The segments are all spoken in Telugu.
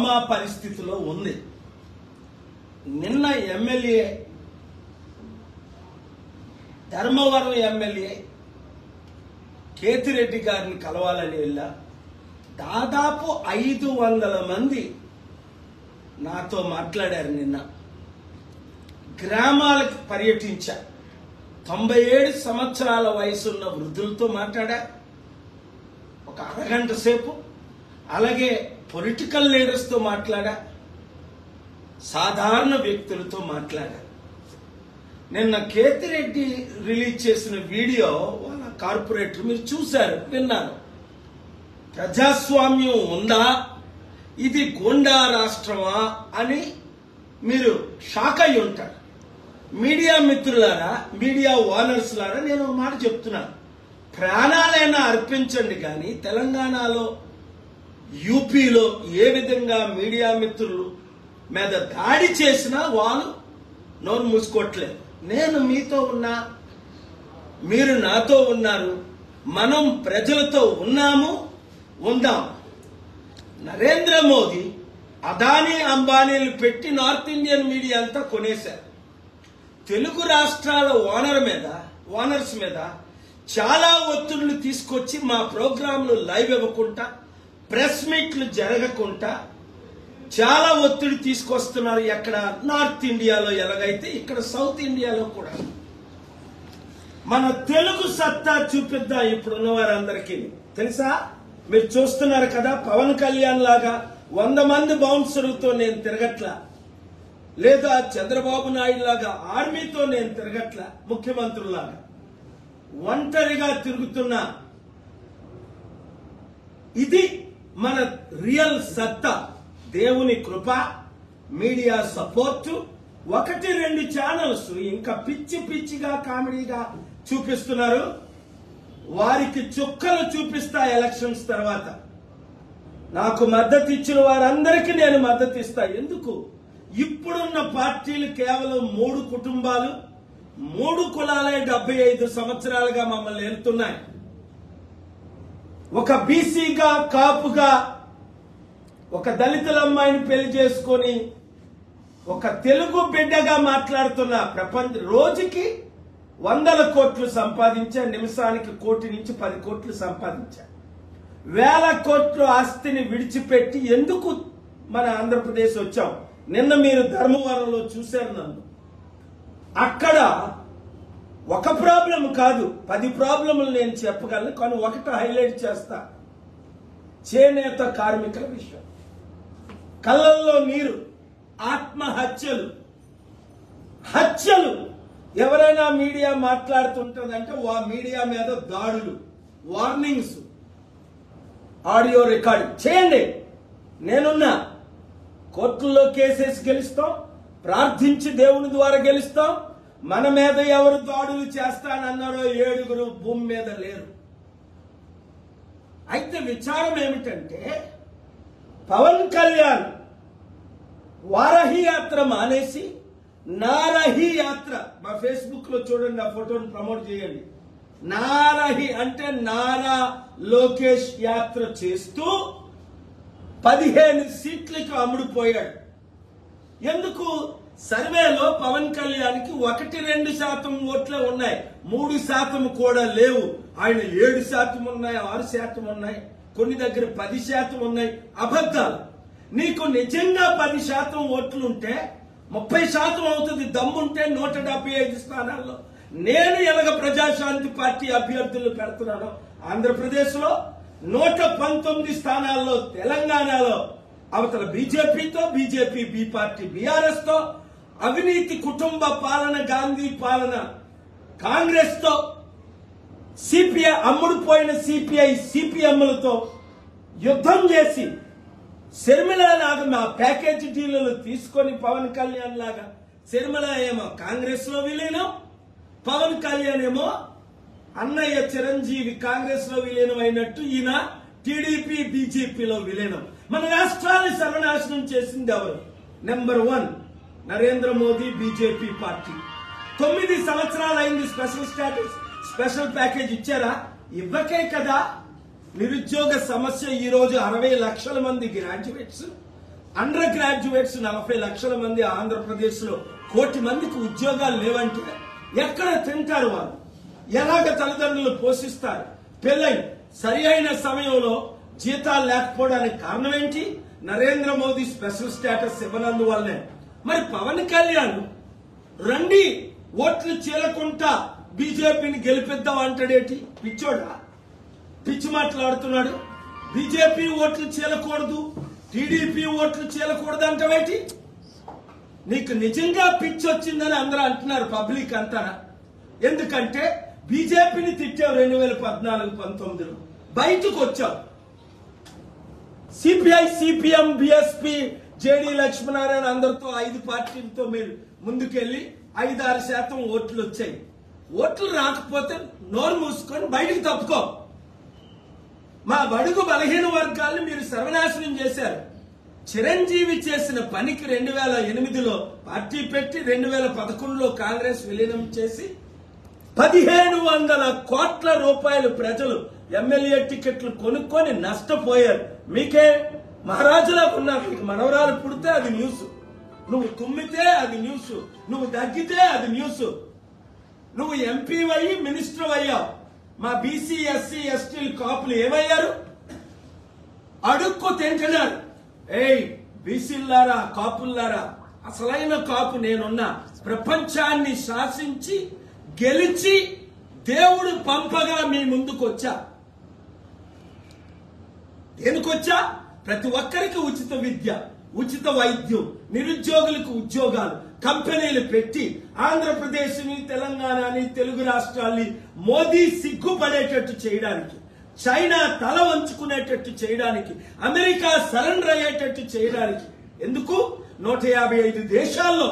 కోమా పరిస్థితిలో ఉంది నిన్న ఎమ్మెల్యే ధర్మవరం ఎమ్మెల్యే కేతిరెడ్డి గారిని కలవాలని వెళ్ళా దాదాపు ఐదు వందల మంది నాతో మాట్లాడారు నిన్న గ్రామాలకు పర్యటించా తొంభై ఏడు సంవత్సరాల వయసున్న వృద్ధులతో మాట్లాడా ఒక అరగంట సేపు అలాగే పొలిటికల్ లీడర్స్తో మాట్లాడా సాధారణ వ్యక్తులతో మాట్లాడా నిన్న కేతిరెడ్డి రిలీజ్ చేసిన వీడియో వాళ్ళ కార్పొరేటర్ మీరు చూశారు విన్నారు ప్రజాస్వామ్యం ఉందా ఇది గోండా రాష్ట్రమా అని మీరు షాక్ అయి ఉంటారు మీడియా మిత్రులారా మీడియా ఓనర్స్ లారా నేను ఒక మాట చెప్తున్నాను ప్రాణాలైనా అర్పించండి కానీ తెలంగాణలో యూపీలో ఏ విధంగా మీడియా మిత్రులు మీద దాడి చేసినా వాళ్ళు నోరు మూసుకోవట్లేదు నేను మీతో ఉన్నా మీరు నాతో ఉన్నారు మనం ప్రజలతో ఉన్నాము ఉందాం నరేంద్ర మోదీ అదానీ అంబానీలు పెట్టి నార్త్ ఇండియన్ మీడియా అంతా కొనేశారు తెలుగు రాష్ట్రాల ఓనర్ మీద ఓనర్స్ మీద చాలా ఒత్తిళ్లు తీసుకొచ్చి మా ప్రోగ్రాంలు లైవ్ ఇవ్వకుండా ప్రెస్ మీట్లు జరగకుండా చాలా ఒత్తిడి తీసుకొస్తున్నారు ఎక్కడ నార్త్ ఇండియాలో ఎలాగైతే ఇక్కడ సౌత్ ఇండియాలో కూడా మన తెలుగు సత్తా చూపిద్దాం ఇప్పుడున్న వారందరికీ తెలుసా మీరు చూస్తున్నారు కదా పవన్ కళ్యాణ్ లాగా వంద మంది బౌన్సర్లతో నేను తిరగట్లా లేదా చంద్రబాబు నాయుడు లాగా ఆర్మీతో నేను తిరగట్లా ముఖ్యమంత్రులాగా ఒంటరిగా తిరుగుతున్నా ఇది మన రియల్ సత్తా దేవుని కృప మీడియా సపోర్ట్ ఒకటి రెండు ఛానల్స్ ఇంకా పిచ్చి పిచ్చిగా కామెడీగా చూపిస్తున్నారు వారికి చుక్కలు చూపిస్తా ఎలక్షన్స్ తర్వాత నాకు మద్దతు ఇచ్చిన వారందరికీ నేను మద్దతు ఇస్తా ఎందుకు ఇప్పుడున్న పార్టీలు కేవలం మూడు కుటుంబాలు మూడు కులాలే డెబ్బై ఐదు సంవత్సరాలుగా మమ్మల్ని వెళ్తున్నాయి ఒక బీసీగా కాపుగా ఒక దళితుల అమ్మాయిని పెళ్లి చేసుకొని ఒక తెలుగు బిడ్డగా మాట్లాడుతున్న ప్రపంచ రోజుకి వందల కోట్లు సంపాదించా నిమిషానికి కోటి నుంచి పది కోట్లు సంపాదించా వేల కోట్ల ఆస్తిని విడిచిపెట్టి ఎందుకు మన ఆంధ్రప్రదేశ్ వచ్చాం నిన్న మీరు ధర్మవరంలో చూశారు నన్ను అక్కడ ఒక ప్రాబ్లం కాదు పది ప్రాబ్లములు నేను చెప్పగలను కానీ ఒకటి హైలైట్ చేస్తా చేనేత కార్మికుల విషయం కళ్ళల్లో నీరు ఆత్మహత్యలు హత్యలు ఎవరైనా మీడియా మాట్లాడుతుంటదంటే ఆ మీడియా మీద దాడులు వార్నింగ్స్ ఆడియో రికార్డింగ్ చేయండి నేనున్నా కోర్టుల్లో కేసేసి గెలుస్తాం ప్రార్థించి దేవుని ద్వారా గెలుస్తాం మన మీద ఎవరు దాడులు చేస్తానన్నారో ఏడుగురు భూమి మీద లేరు అయితే విచారం ఏమిటంటే పవన్ కళ్యాణ్ వారహి యాత్ర మానేసి నారహి యాత్ర మా ఫేస్బుక్ లో చూడండి ఆ ఫోటోని ప్రమోట్ చేయండి నారహి అంటే నారా లోకేష్ యాత్ర చేస్తూ పదిహేను సీట్లకు అమ్ముడుపోయాడు ఎందుకు సర్వేలో పవన్ కళ్యాణ్కి ఒకటి రెండు శాతం ఓట్లే ఉన్నాయి మూడు శాతం కూడా లేవు ఆయన ఏడు శాతం ఉన్నాయి ఆరు శాతం ఉన్నాయి కొన్ని దగ్గర పది శాతం ఉన్నాయి అబద్ధాలు నీకు నిజంగా పది శాతం ఓట్లుంటే ముప్పై శాతం అవుతుంది దమ్ముంటే నూట డెబ్బై ఐదు స్థానాల్లో నేను ఎలాగ ప్రజాశాంతి పార్టీ అభ్యర్థులు పెడుతున్నాను ఆంధ్రప్రదేశ్ లో నూట పంతొమ్మిది స్థానాల్లో తెలంగాణలో అవతల బీజేపీతో బీజేపీ బి పార్టీ బీఆర్ఎస్ తో అవినీతి కుటుంబ పాలన గాంధీ పాలన కాంగ్రెస్ తో సిపిఐ అమ్ముడుపోయిన సిపిఐ సిపిఎంలతో యుద్ధం చేసి శర్మిల లాగా మా ప్యాకేజీ డీలర్లు తీసుకొని పవన్ కళ్యాణ్ లాగా శర్మిల ఏమో కాంగ్రెస్ లో విలీనం పవన్ కళ్యాణ్ ఏమో అన్నయ్య చిరంజీవి కాంగ్రెస్ లో విలీనం అయినట్టు ఈయన టీడీపీ బీజేపీలో విలీనం మన రాష్ట్రాన్ని సర్వనాశనం చేసింది ఎవరు number one Narendra Modi BJP party తొమ్మిది సంవత్సరాలు అయింది స్పెషల్ స్టాటస్ స్పెషల్ ప్యాకేజ్ ఇచ్చారా ఇవ్వకే కదా నిరుద్యోగ సమస్య ఈ రోజు అరవై లక్షల మంది గ్రాడ్యుయేట్స్ అండర్ గ్రాడ్యుయేట్స్ నలభై లక్షల మంది ఆంధ్రప్రదేశ్ లో కోటి మందికి ఉద్యోగాలు లేవంటే ఎక్కడ తింటారు వాళ్ళు ఎలాగ తల్లిదండ్రులు పోషిస్తారు పెళ్ళై సరి అయిన సమయంలో జీతాలు లేకపోవడానికి కారణం ఏంటి నరేంద్ర మోదీ స్పెషల్ స్టేటస్ ఇవ్వనందువల్లనే మరి పవన్ కళ్యాణ్ రండి ఓట్లు చీలకుంటా బీజేపీని గెలిపిద్దాం అంటాడేటి పిచ్చోడా పిచ్చి మాట్లాడుతున్నాడు బీజేపీ ఓట్లు చీలకూడదు టీడీపీ ఓట్లు చీలకూడదు అంటావేటి నీకు నిజంగా పిచ్చి వచ్చిందని అందరూ అంటున్నారు పబ్లిక్ అంతా ఎందుకంటే బీజేపీని తిట్టావు రెండు వేల పద్నాలుగు పంతొమ్మిదిలో బయటకు వచ్చావు CPI CPM BSP JD Lakshminarayana అందరితో ఐదు పార్టీలతో మీరు ముందుకెళ్లి ఐదు ఆరు శాతం ఓట్లు వచ్చాయి ఓట్లు రాకపోతే నోరు మూసుకొని బయటికి తప్పుకో మా బడుగు బలహీన వర్గాలను మీరు సర్వనాశనం చేశారు చిరంజీవి చేసిన పనికి రెండు వేల ఎనిమిదిలో పార్టీ పెట్టి రెండు వేల పదకొండులో కాంగ్రెస్ విలీనం చేసి పదిహేను వందల కోట్ల రూపాయలు ప్రజలు ఎమ్మెల్యే టికెట్లు కొనుక్కొని నష్టపోయారు మీకే మహారాజులా ఉన్నారు మీకు మనవరాలు పుడితే అది న్యూస్ నువ్వు తుమ్మితే అది న్యూస్ నువ్వు దగ్గితే అది న్యూస్ నువ్వు ఎంపీ అయ్యి మినిస్టర్ అయ్యావు మా బీసీ ఎస్సీ ఎస్టీ కాపులు ఏమయ్యారు అడుక్కు తింటున్నారు ఏయ్ బీసీలారా కాపుల్లారా అసలైన కాపు నేనున్నా ప్రపంచాన్ని శాసించి గెలిచి దేవుడు పంపగా మీ ముందుకు వచ్చా దేనికొచ్చా ప్రతి ఒక్కరికి ఉచిత విద్య ఉచిత వైద్యం నిరుద్యోగులకు ఉద్యోగాలు కంపెనీలు పెట్టి ఆంధ్రప్రదేశ్ని తెలంగాణని తెలుగు రాష్ట్రాల్ని మోదీ సిగ్గుపడేటట్టు చేయడానికి చైనా తల వంచుకునేటట్టు చేయడానికి అమెరికా సరెండర్ అయ్యేటట్టు చేయడానికి ఎందుకు నూట యాభై ఐదు దేశాల్లో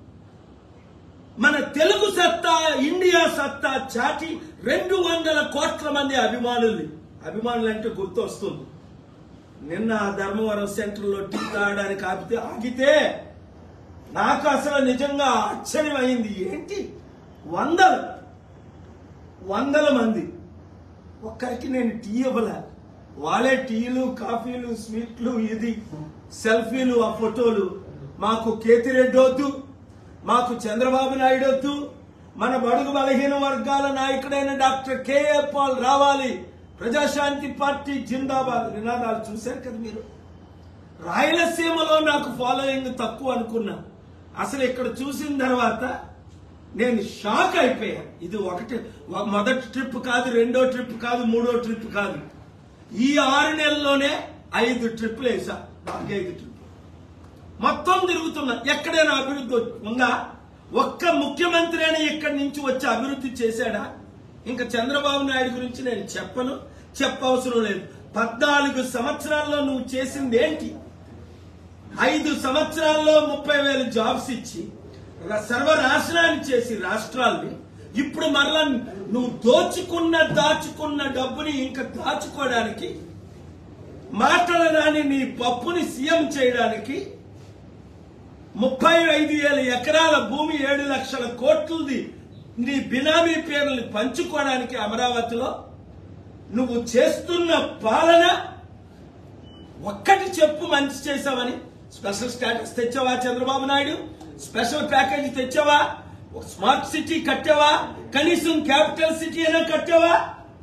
మన తెలుగు సత్తా ఇండియా సత్తా చాటి రెండు వందల కోట్ల మంది అభిమానుల్ని అభిమానులు అంటే గుర్తు వస్తుంది నిన్న ధర్మవరం సెంటర్లో టీ తాగడానికి ఆపితే ఆగితే నాకు అసలు నిజంగా ఆశ్చర్యం అయింది ఏంటి వందలు వందల మంది ఒక్కరికి నేను టీ ఇవ్వలే వాళ్ళే టీలు కాఫీలు స్వీట్లు ఇది సెల్ఫీలు ఆ ఫోటోలు మాకు కేతిరెడ్డి వద్దు మాకు చంద్రబాబు నాయుడు వద్దు మన బడుగు బలహీన వర్గాల నాయకుడైన డాక్టర్ కేఏ పాల్ రావాలి ప్రజాశాంతి పార్టీ జిందాబాద్ నినాదాలు చూశారు కదా మీరు రాయలసీమలో నాకు ఫాలోయింగ్ తక్కువ అనుకున్నా అసలు ఇక్కడ చూసిన తర్వాత నేను షాక్ అయిపోయాను ఇది ఒకటి ఒక మొదటి ట్రిప్ కాదు రెండో ట్రిప్ కాదు మూడో ట్రిప్ కాదు ఈ ఆరు నెలల్లోనే ఐదు ట్రిప్లు వేసా నాలుగైదు ట్రిప్ మొత్తం తిరుగుతున్నా ఎక్కడైనా అభివృద్ధి ఉందా ఒక్క ముఖ్యమంత్రి అయినా ఇక్కడి నుంచి వచ్చి అభివృద్ధి చేశాడా ఇంకా చంద్రబాబు నాయుడు గురించి నేను చెప్పను చెప్పవసరం లేదు పద్నాలుగు సంవత్సరాల్లో నువ్వు చేసింది ఏంటి ఐదు సంవత్సరాల్లో ముప్పై వేలు జాబ్స్ ఇచ్చి ర- సర్వనాశనాన్ని చేసి రాష్ట్రాల్ని ఇప్పుడు మరలా నువ్వు దోచుకున్న దాచుకున్న డబ్బుని ఇంకా దాచుకోవడానికి మాటల రాని నీ పప్పుని సీఎం చేయడానికి ముప్పై ఐదు వేల ఎకరాల భూమి ఏడు లక్షల కోట్లది నీ బినామీ పేర్లు పంచుకోవడానికి అమరావతిలో నువ్వు చేస్తున్న పాలన ఒక్కటి చెప్పు మంచి చేసావని స్పెషల్ స్టాటస్ తెచ్చావా చంద్రబాబు నాయుడు స్పెషల్ ప్యాకేజీ తెచ్చావా ఒక స్మార్ట్ సిటీ కట్టావా కనీసం క్యాపిటల్ సిటీ అయినా కట్టావా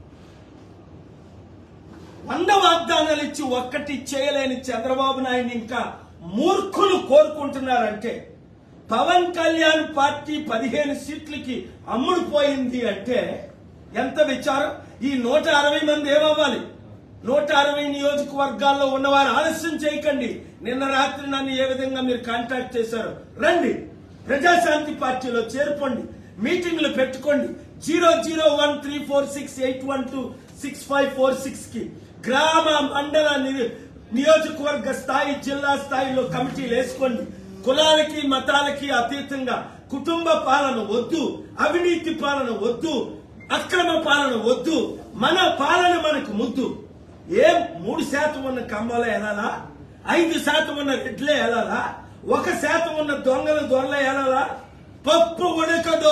వంద వాగ్దానాలు ఇచ్చి ఒక్కటి చేయలేని చంద్రబాబు నాయుడు ఇంకా మూర్ఖులు కోరుకుంటున్నారంటే పవన్ కళ్యాణ్ పార్టీ పదిహేను సీట్లకి అమ్ముడు పోయింది అంటే ఎంత విచారం ఈ నూట అరవై మంది ఏమవ్వాలి నూట అరవై నియోజకవర్గాల్లో ఉన్నవారు ఆలస్యం చేయకండి నిన్న రాత్రి నన్ను ఏ విధంగా మీరు కాంటాక్ట్ చేశారు రండి ప్రజాశాంతి పార్టీలో చేరుకోండి మీటింగ్లు పెట్టుకోండి zero zero one three four six eight one two six five four six కి గ్రామ మండల ని- నియోజకవర్గ స్థాయి జిల్లా స్థాయిలో కమిటీలు వేసుకోండి కులాలకి మతాలకి అతీతంగా కుటుంబ పాలన వద్దు అవినీతి పాలన వద్దు అక్రమ పాలన వద్దు మన పాలన మనకు ముద్దు ఏం మూడు శాతం ఉన్న కమ్మలే ఎలాలా ఐదు శాతం ఉన్న రెడ్లే ఎలాలా ఒక శాతం ఉన్న దొంగలు దొరలే ఎలాలా పప్పు ఉడకదు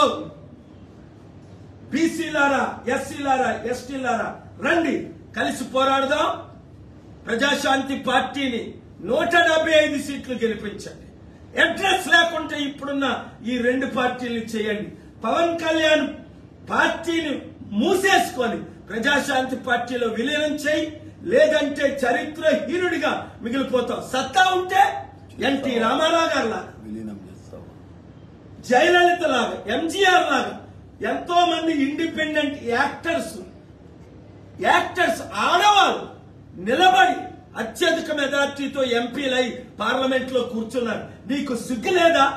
బీసీలారా ఎస్సీలారా ఎస్టీలారా రండి కలిసి పోరాడదాం ప్రజాశాంతి పార్టీని నూట డెబ్బై ఐదు సీట్లు గెలిపించండి అడ్రస్ లేకుంటే ఇప్పుడున్న ఈ రెండు పార్టీలు చేయండి పవన్ కళ్యాణ్ పార్టీని మూసేసుకొని ప్రజాశాంతి పార్టీలో విలీనం చేయి లేదంటే చరిత్రహీనుడిగా మిగిలిపోతావు సత్తా ఉంటే ఎన్టీ రామారావు గారు లాగా విలీనం చేస్తావు జయలలిత లాగా ఎంజీఆర్ లాగా ఎంతో మంది ఇండిపెండెంట్ యాక్టర్స్ యాక్టర్స్ ఆడవాళ్ళు నిలబడి అత్యధిక మెజార్టీతో ఎంపీలై పార్లమెంట్ లో కూర్చున్నారు నీకు సిగ్గు లేదా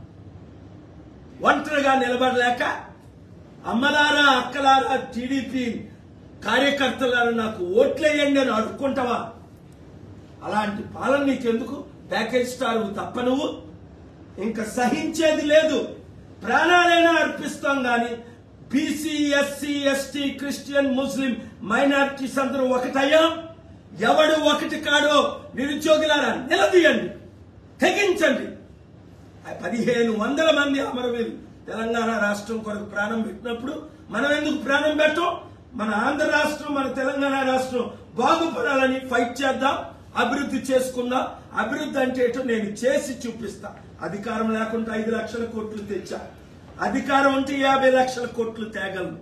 ఒంటరిగా నిలబడలేక అమ్మలారా అక్కలారా టీడీపీ కార్యకర్తలారా నాకు ఓట్లేయండి అని అడుక్కుంటావా అలాంటి పాలన నీకెందుకు ప్యాకేజ్ స్టార్ తప్ప నువ్వు ఇంకా సహించేది లేదు ప్రాణాలైనా అర్పిస్తాం గాని BC SC ST Christian Muslim minorities అందరూ ఒకటయ్యాం ఎవడు ఒకటి కాడో నిరుద్యోగులారా నిలదీయండి తెగించండి ఆ పదిహేను వందల మంది అమరవీరులు తెలంగాణ రాష్ట్రం కొరకు ప్రాణం పెట్టినప్పుడు మనం ఎందుకు ప్రాణం పెట్టం మన ఆంధ్ర రాష్ట్రం మన తెలంగాణ రాష్ట్రం బాగుపడాలని ఫైట్ చేద్దాం అభివృద్ధి చేసుకుందాం అభివృద్ధి అంటే ఏంటో నేను చేసి చూపిస్తా అధికారం లేకుండా ఐదు లక్షల కోట్లు తెచ్చా అధికారం ఉంటే యాభై లక్షల కోట్లు తేగలను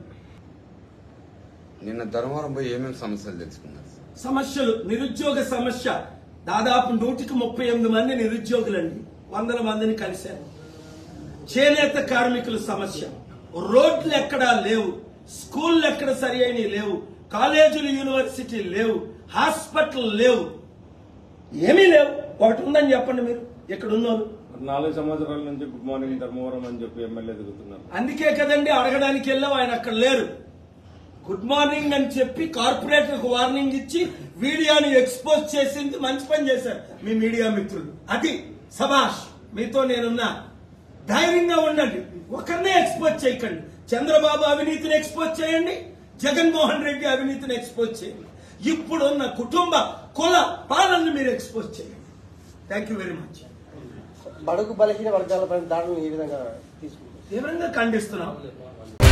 నిన్న ధర్మవరం పోయి ఏమేమి సమస్యలు తెలుసుకున్నారు సార్? సమస్యలు నిరుద్యోగ సమస్య దాదాపు నూటికి ముప్పై ఎనిమిది మంది నిరుద్యోగులండి వందల మందిని కలిశాను చేనేత కార్మికుల సమస్య రోడ్లు ఎక్కడా లేవు స్కూళ్ళు ఎక్కడ సరి అయినవి లేవు కాలేజీలు యూనివర్సిటీ లేవు హాస్పిటల్ లేవు ఏమీ లేవు ఒకటి ఉందని చెప్పండి మీరు ఇక్కడ ఉన్నారు నాలుగు సంవత్సరాల నుంచి గుడ్ మార్నింగ్ ధర్మవరం అని చెప్పి ఎమ్మెల్యే తిరుగుతున్నారు అందుకే కదండి అడగడానికి వెళ్ళాం ఆయన అక్కడ లేరు గుడ్ మార్నింగ్ అని చెప్పి కార్పొరేటర్ కు వార్నింగ్ ఇచ్చి వీడియోని ఎక్స్పోజ్ చేసింది మంచి పని చేశారు మీ మీడియా మిత్రులు అది సభాష్ మీతో నేనున్నా ధైర్యంగా ఉండండి ఒకరినే ఎక్స్పోజ్ చేయకండి చంద్రబాబు అవినీతిని ఎక్స్పోజ్ చేయండి జగన్మోహన్ రెడ్డి అవినీతిని ఎక్స్పోజ్ చేయండి ఇప్పుడున్న కుటుంబ కుల పాలనని మీరు ఎక్స్పోజ్ చేయండి థ్యాంక్ యూ వెరీ మచ్ బడుగు బలహీన వర్గాలపైన దాడులను ఏ విధంగా తీసుకుంటారు తీవ్రంగా ఖండిస్తున్నాం